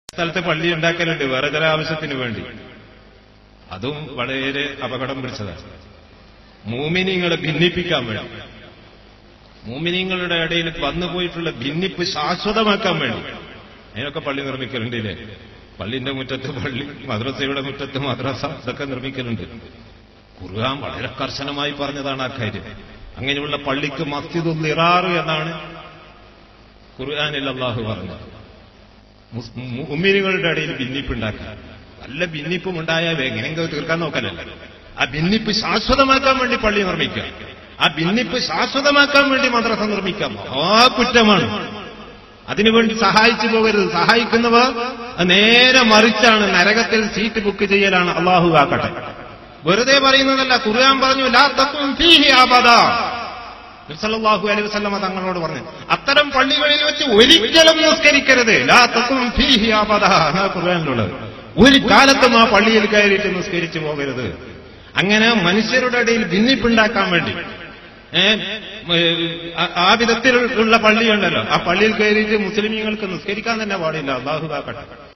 സ്ഥലത്ത് പള്ളി ഉണ്ടാക്കലുണ്ട് വേറെ ചില ആവശ്യത്തിന് വേണ്ടി അതും വളരെ അപകടം പിടിച്ചതാണ് മൂമിനിങ്ങളെ ഭിന്നിപ്പിക്കാൻ വേണ്ടി മൂമിനിങ്ങളുടെ ഇടയിൽ വന്നുപോയിട്ടുള്ള ഭിന്നിപ്പ് ശാശ്വതമാക്കാൻ വേണ്ടി അതിനൊക്കെ പള്ളി നിർമ്മിക്കലുണ്ടില്ലേ പള്ളിന്റെ മുറ്റത്ത് പള്ളി മദ്രസയുടെ മുറ്റത്ത് മദ്രസ ഇതൊക്കെ നിർമ്മിക്കലുണ്ട് ഖുർആൻ വളരെ കർശനമായി പറഞ്ഞതാണ് ആ കാര്യം അങ്ങനെയുള്ള പള്ളിക്ക് മസ്ജിദുൽ നിറാറ് എന്നാണ് ഖുർആാനിൽ അള്ളാഹു പറഞ്ഞത് ഉമ്മിനികളുടെ ഇടയിൽ ഭിന്നിപ്പുണ്ടാക്കുക നല്ല ഭിന്നിപ്പും ഉണ്ടായാൽ എങ്ങനെയെങ്കിലും തീർക്കാൻ നോക്കാനല്ല ആ ഭിന്നിപ്പ് ശാശ്വതമാക്കാൻ വേണ്ടി പള്ളി നിർമ്മിക്കുക ആ ഭിന്നിപ്പ് ശാശ്വതമാക്കാൻ വേണ്ടി മദ്രസ നിർമ്മിക്കാം ആ കുറ്റമാണ് അതിനുവേണ്ടി സഹായിച്ചു പോകരുത് സഹായിക്കുന്നവർ നേരെ മറിച്ചാണ് നരകത്തിൽ സീറ്റ് ബുക്ക് ചെയ്യലാണ് അള്ളാഹു കാക്കട്ടെ വെറുതെ പറയുന്നതല്ല ഖുർആൻ പറഞ്ഞു ലാ തക്കും ഫീഹി അബദ സല്ലല്ലാഹു അലൈഹി വസല്ലമ തങ്ങളോട് പറഞ്ഞു അത്തരം പള്ളികളിൽ വെച്ച് ഒരിക്കലും നിസ്കരിക്കരുത് ലാ തക്കും ഫീഹി അബദ എന്നാണ് ഖുർആനിലുള്ളത് ഒരു കാലത്തും ആ പള്ളിയിൽ കയറിയിട്ട് നിസ്കരിച്ചു പോകരുത് അങ്ങനെ മനുഷ്യരുടെ ഇടയിൽ ഭിന്നിപ്പുണ്ടാക്കാൻ വേണ്ടി ഏ, ആ- ആ വിധത്തിലുള്ള പള്ളിയുണ്ടല്ലോ ആ പള്ളിയിൽ കയറിയിട്ട് മുസ്ലിമീങ്ങൾക്ക് നിസ്കരിക്കാൻ തന്നെ പാടില്ല അള്ളാഹു കാക്കട്ടെ